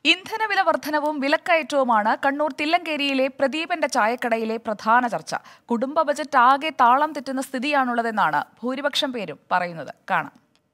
ഇന്ധനവില വർധനവും വിലക്കയറ്റവുമാണ് കണ്ണൂർ തില്ലങ്കേരിയിലെ പ്രദീപന്റെ ചായക്കടയിലെ പ്രധാന ചർച്ച കുടുംബ ബജറ്റ് ആകെ താളം തെറ്റുന്ന സ്ഥിതിയാണുള്ളതെന്നാണ് ഭൂരിപക്ഷം പേരും പറയുന്നത് കാണാം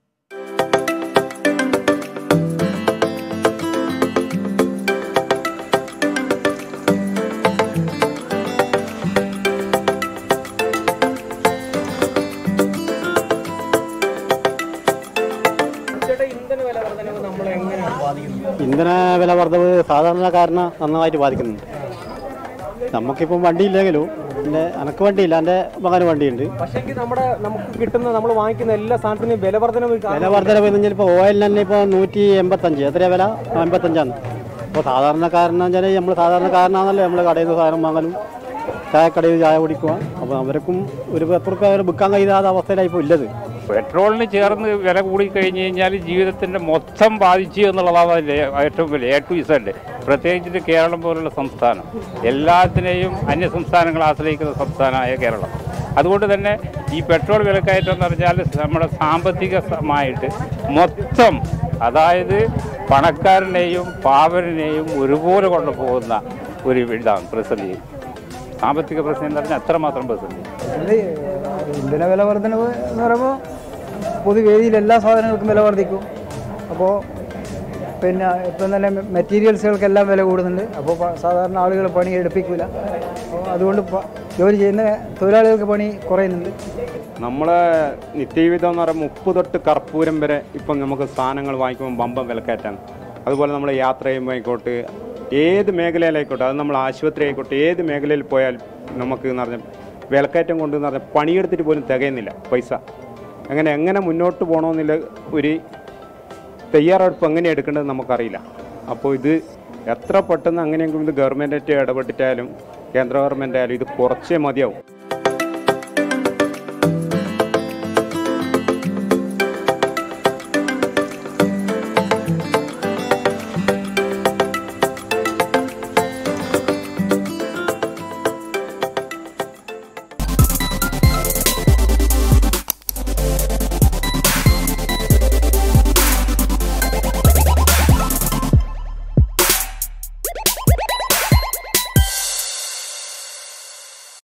ചേട്ടാ ഇന്ധന വില വർധനവ് നമ്മളെ എങ്ങനെയാണ് ബാധിക്കുന്നത് ഇന്ധന വില വർധവ് സാധാരണക്കാരനെ നന്നായിട്ട് ബാധിക്കുന്നുണ്ട് നമുക്കിപ്പം വണ്ടിയില്ലെങ്കിലും എൻ്റെ എനക്ക് വണ്ടിയില്ല എൻ്റെ മകന് വണ്ടിയുണ്ട് പക്ഷേങ്കിൽ നമ്മുടെ നമുക്ക് കിട്ടുന്ന നമ്മൾ വാങ്ങിക്കുന്ന എല്ലാ സാധനത്തിനും വില വർധനവ് വില വർധന എന്ന് ഇപ്പോൾ ഓയിലിന് തന്നെ ഇപ്പോൾ നൂറ്റി എൺപത്തഞ്ച് എത്രയാ വില എൺപത്തഞ്ചാണ് അപ്പോൾ സാധാരണക്കാരനെന്ന് വെച്ചാൽ നമ്മൾ സാധാരണക്കാരനാണല്ലോ നമ്മൾ കടയിൽ നിന്ന് സാധനം വാങ്ങലും ചായക്കടയിൽ ചായ കുടിക്കുക അപ്പോൾ അവർക്കും ഒരു പത്ത് റുപ്യ അവർ വിൽക്കാൻ കഴിയാത്ത അവസ്ഥയിലായി ഇപ്പോൾ ഇല്ലത് പെട്രോളിന് ചേർന്ന് വില കൂടി കഴിഞ്ഞ് കഴിഞ്ഞാൽ ജീവിതത്തിൻ്റെ മൊത്തം ബാധിച്ചു എന്നുള്ളതാണ് അതിൻ്റെ ഏറ്റവും വലിയ എ ടു ഇസഡ് പ്രത്യേകിച്ചിട്ട് കേരളം പോലുള്ള സംസ്ഥാനം എല്ലാത്തിനെയും അന്യ സംസ്ഥാനങ്ങൾ ആശ്രയിക്കുന്ന സംസ്ഥാനമായ കേരളം അതുകൊണ്ട് തന്നെ ഈ പെട്രോൾ വിലക്കയറ്റം എന്ന് പറഞ്ഞാൽ നമ്മുടെ സാമ്പത്തികമായിട്ട് മൊത്തം അതായത് പണക്കാരനെയും പാവരനെയും ഒരുപോലെ കൊണ്ടുപോകുന്ന ഒരു ഇതാണ് പ്രതിസന്ധി സാമ്പത്തിക പ്രശ്നം എന്ന് പറഞ്ഞാൽ അത്രമാത്രം പ്രതിസന്ധി അത് ഇന്ധന വില വർധനവ് എന്ന് പറയുമ്പോൾ പൊതുവേദിയിൽ എല്ലാ സാധനങ്ങൾക്കും വില വർദ്ധിക്കും അപ്പോൾ പിന്നെ ഇപ്പം തന്നെ മെറ്റീരിയൽസുകൾക്കെല്ലാം വില കൂടുന്നുണ്ട് അപ്പോൾ പ- സാധാരണ ആളുകൾ പണി എടുപ്പിക്കില്ല അപ്പോൾ അതുകൊണ്ട് പ- ജോലി ചെയ്യുന്ന തൊഴിലാളികൾക്ക് പണി കുറയുന്നുണ്ട് നമ്മളെ നിത്യജീവിതം എന്ന് പറയുമ്പോൾ ഉപ്പ് തൊട്ട് കർപ്പൂരം വരെ ഇപ്പം നമുക്ക് സാധനങ്ങൾ വാങ്ങിക്കുമ്പോൾ ബമ്പം വിലക്കയറ്റാണ് അതുപോലെ നമ്മൾ യാത്ര ചെയ്യുമ്പോൾ ആയിക്കോട്ടെ ഏത് മേഖലയിലായിക്കോട്ടെ അത് നമ്മൾ ആശുപത്രി ആയിക്കോട്ടെ ഏത് മേഖലയിൽ പോയാൽ നമുക്ക് എന്ന് പറഞ്ഞാൽ വിലക്കയറ്റം കൊണ്ട് എന്ന് പറഞ്ഞാൽ പണിയെടുത്തിട്ട് പോലും തികയുന്നില്ല പൈസ അങ്ങനെ എങ്ങനെ മുന്നോട്ട് പോകണമെന്നുള്ള ഒരു തയ്യാറെടുപ്പ് എങ്ങനെ എടുക്കേണ്ടത് നമുക്കറിയില്ല അപ്പോൾ ഇത് എത്ര പെട്ടെന്ന് അങ്ങനെയെങ്കിലും ഇത് ഗവൺമെൻറ്റായിട്ട് ഇടപെട്ടിട്ടായാലും കേന്ദ്ര ഗവൺമെൻറ് ആയാലും ഇത് കുറച്ചേ മതിയാവും